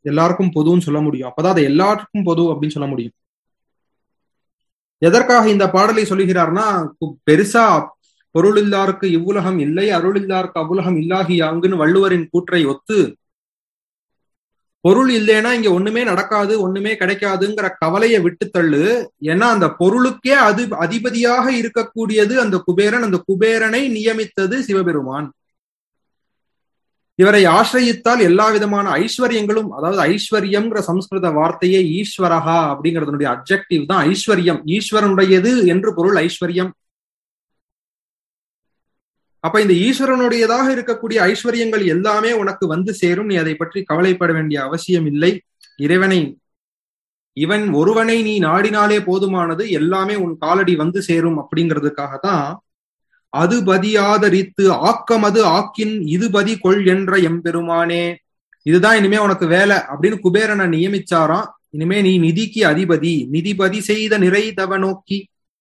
எல்லாருக்கும் பொதுன்னு சொல்ல முடியும் அப்பதான் அது எல்லாருக்கும் பொது அப்படின்னு சொல்ல முடியும் எதற்காக இந்த பாடலை சொல்லுகிறார்னா பெருசா பொருள் இல்லாருக்கு இவ்வுலகம் இல்லை அருள் இல்லாருக்கு அவ்வுலகம் இல்லாகி அங்குன்னு வள்ளுவரின் கூற்றை ஒத்து பொருள் இல்லைன்னா இங்க ஒண்ணுமே நடக்காது ஒண்ணுமே கிடைக்காதுங்கிற கவலையை விட்டு தள்ளு ஏன்னா அந்த பொருளுக்கே அது அதிபதியாக இருக்கக்கூடியது அந்த குபேரன் அந்த குபேரனை நியமித்தது சிவபெருமான் இவரை ஆசிரயித்தால் எல்லா விதமான ஐஸ்வர்யங்களும் அதாவது ஐஸ்வர்யம்ங்கிற சம்ஸ்கிருத வார்த்தையே ஈஸ்வரகா அப்படிங்கறதனுடைய அப்ஜெக்டிவ் தான் ஐஸ்வர்யம் ஈஸ்வரனுடையது என்று பொருள் ஐஸ்வர்யம் அப்ப இந்த ஈஸ்வரனுடையதாக இருக்கக்கூடிய ஐஸ்வர்யங்கள் எல்லாமே உனக்கு வந்து சேரும் நீ அதை பற்றி கவலைப்பட வேண்டிய அவசியம் இல்லை இறைவனை இவன் ஒருவனை நீ நாடினாலே போதுமானது எல்லாமே உன் காலடி வந்து சேரும் அப்படிங்கிறதுக்காக தான் அது பதியாதரித்து ஆக்கமது ஆக்கின் இது பதி கொள் என்ற எம்பெருமானே இதுதான் இனிமே உனக்கு வேலை அப்படின்னு குபேரனை நியமிச்சாராம் இனிமே நீ நிதிக்கு அதிபதி நிதிபதி செய்த நிறைதவ நோக்கி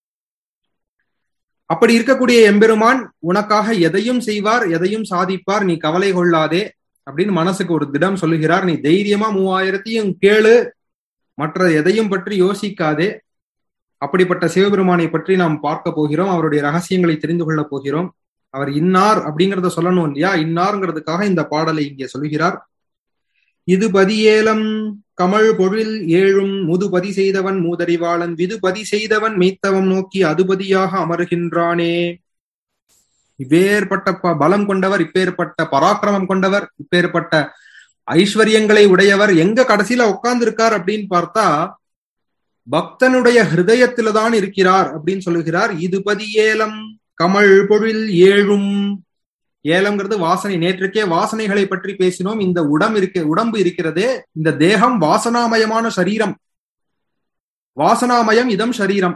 அப்படி இருக்கக்கூடிய எம்பெருமான் உனக்காக எதையும் செய்வார் எதையும் சாதிப்பார் நீ கவலை கொள்ளாதே அப்படின்னு மனசுக்கு ஒரு திடம் சொல்லுகிறார் நீ தைரியமா மூவாயிரத்தையும் கேளு மற்ற எதையும் பற்றி யோசிக்காதே அப்படிப்பட்ட சிவபெருமானை பற்றி நாம் பார்க்க போகிறோம் அவருடைய ரகசியங்களை தெரிந்து கொள்ள போகிறோம் அவர் இன்னார் அப்படிங்கறத சொல்லணும் இல்லையா இன்னார்ங்கிறதுக்காக இந்த பாடலை இங்கே சொல்கிறார் இது பதியேலம் கமல் பொழில் ஏழும் முதுபதி செய்தவன் மூதறிவாளன் விதுபதி செய்தவன் மெய்த்தவம் நோக்கி அதுபதியாக அமருகின்றானே இப்பேற்பட்ட பலம் கொண்டவர் இப்பேற்பட்ட பராக்கிரமம் கொண்டவர் இப்பேற்பட்ட ஐஸ்வர்யங்களை உடையவர் எங்க கடைசியில உட்கார்ந்து இருக்கார் அப்படின்னு பார்த்தா பக்தனுடைய ஹிருதயத்தில தான் இருக்கிறார் அப்படின்னு சொல்லுகிறார் இது பதியேலம் கமல் பொழில் ஏழும் ஏலம்ங்கிறது வாசனை நேற்றுக்கே வாசனைகளை பற்றி பேசினோம் இந்த உடம் இருக்க உடம்பு இருக்கிறதே இந்த தேகம் வாசனாமயமான சரீரம் வாசனாமயம் இதம் சரீரம்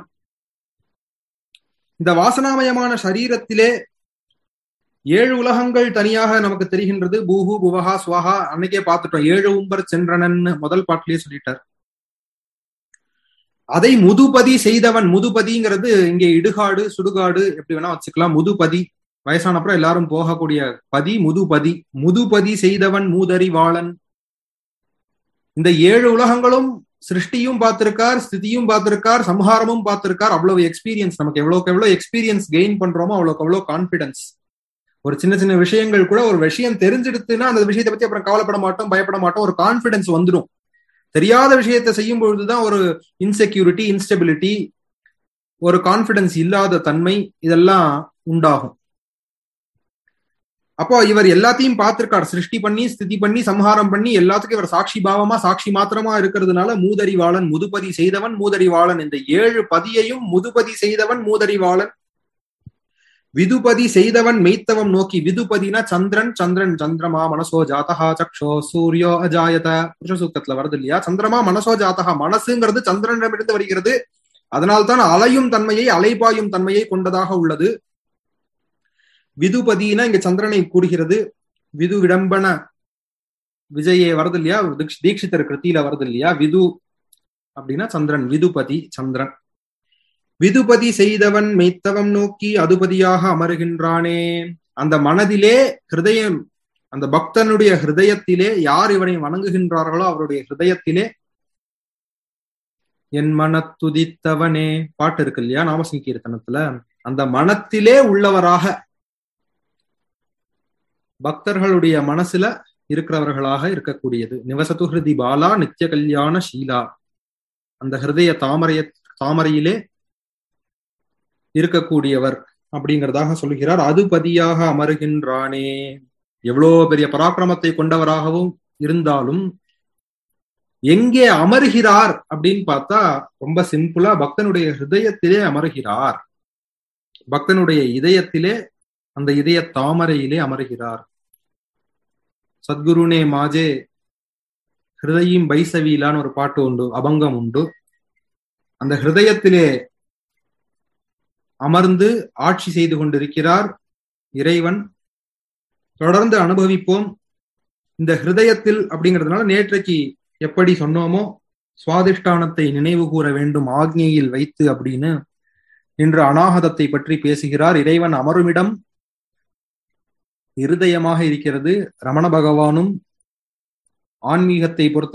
இந்த வாசனாமயமான சரீரத்திலே ஏழு உலகங்கள் தனியாக நமக்கு தெரிகின்றது பூஹு புவஹா சுவஹா அன்னைக்கே பார்த்துட்டோம் ஏழு உம்பர் சென்றனன் முதல் பாட்டிலேயே சொல்லிட்டார் அதை முதுபதி செய்தவன் முதுபதிங்கிறது இங்கே இடுகாடு சுடுகாடு எப்படி வேணா வச்சுக்கலாம் முதுபதி வயசானப்புறம் எல்லாரும் போகக்கூடிய பதி முதுபதி முதுபதி செய்தவன் மூதறிவாளன் இந்த ஏழு உலகங்களும் சிருஷ்டியும் பார்த்திருக்கார் ஸ்திதியும் பார்த்திருக்கார் சம்ஹாரமும் பார்த்திருக்கார் அவ்வளவு எக்ஸ்பீரியன்ஸ் நமக்கு எவ்வளவுக்கு எவ்வளவு எக்ஸ்பீரியன்ஸ் கெயின் பண்றோமோ அவ்வளவுக்கு அவ்வளவு கான்பிடன்ஸ் ஒரு சின்ன சின்ன விஷயங்கள் கூட ஒரு விஷயம் தெரிஞ்செடுத்துன்னா அந்த விஷயத்தை பத்தி அப்புறம் கவலைப்பட மாட்டோம் பயப்பட மாட்டோம் ஒரு கான்பிடன்ஸ் வந்துடும் தெரியாத விஷயத்த செய்யும் பொழுதுதான் ஒரு இன்செக்யூரிட்டி இன்ஸ்டெபிலிட்டி ஒரு கான்பிடன்ஸ் இல்லாத தன்மை இதெல்லாம் உண்டாகும் அப்போ இவர் எல்லாத்தையும் பார்த்திருக்கார் சிருஷ்டி பண்ணி ஸ்திதி பண்ணி சம்ஹாரம் பண்ணி எல்லாத்துக்கும் இவர் சாட்சி பாவமா சாட்சி மாத்திரமா இருக்கிறதுனால மூதறிவாளன் முதுபதி செய்தவன் மூதறிவாளன் இந்த ஏழு பதியையும் முதுபதி செய்தவன் மூதறிவாளன் விதுபதி செய்தவன் மெய்த்தவம் நோக்கி விதுபதினா சந்திரன் சந்திரன் சந்திரமா மனசோ ஜாத்தகா சக்ஷோ சூரியோ அஜாயத புருஷ சூக்தத்துல வருது இல்லையா சந்திரமா மனசோ ஜாத்தகா மனசுங்கிறது சந்திரனிடமிருந்து வருகிறது அதனால்தான் அலையும் தன்மையை அலைபாயும் தன்மையை கொண்டதாக உள்ளது விதுபதினா இங்க சந்திரனை கூடுகிறது விது விடம்பன விஜயே வருது இல்லையா தீட்சிதர் கிருத்தியில வருது இல்லையா விது அப்படின்னா சந்திரன் விதுபதி சந்திரன் விதுபதி செய்தவன் மெய்த்தவம் நோக்கி அதுபதியாக அமருகின்றானே அந்த மனதிலே ஹிருதயம் அந்த பக்தனுடைய ஹிருதயத்திலே யார் இவனை வணங்குகின்றார்களோ அவருடைய ஹிருதயத்திலே என் மனத்துதித்தவனே பாட்டு இருக்கு இல்லையா நாமசங்கீர்த்தனத்துல அந்த மனத்திலே உள்ளவராக பக்தர்களுடைய மனசுல இருக்கிறவர்களாக இருக்கக்கூடியது நிவசத்து ஹிருதி பாலா நித்திய கல்யாண ஷீலா அந்த ஹிருதய தாமரைய தாமரையிலே இருக்கக்கூடியவர் அப்படிங்கிறதாக சொல்லுகிறார் அது பதியாக அமருகின்றானே எவ்வளோ பெரிய பராக்கிரமத்தை கொண்டவராகவும் இருந்தாலும் எங்கே அமருகிறார் அப்படின்னு பார்த்தா ரொம்ப சிம்பிளா பக்தனுடைய ஹிருதயத்திலே அமருகிறார் பக்தனுடைய இதயத்திலே அந்த இதய தாமரையிலே அமருகிறார் சத்குருனே மாஜே ஹிருதயம் பைசவீலான்னு ஒரு பாட்டு உண்டு அபங்கம் உண்டு அந்த ஹிருதயத்திலே அமர்ந்து ஆட்சி செய்து கொண்டிருக்கிறார் இறைவன் தொடர்ந்து அனுபவிப்போம் இந்த ஹிருதயத்தில் அப்படிங்கிறதுனால நேற்றைக்கு எப்படி சொன்னோமோ சுவாதிஷ்டானத்தை நினைவு கூற வேண்டும் ஆக்ஞையில் வைத்து அப்படின்னு இன்று அநாகதத்தை பற்றி பேசுகிறார் இறைவன் அமருமிடம் இருதயமாக இருக்கிறது ரமண பகவானும் ஆன்மீகத்தை பொறுத்த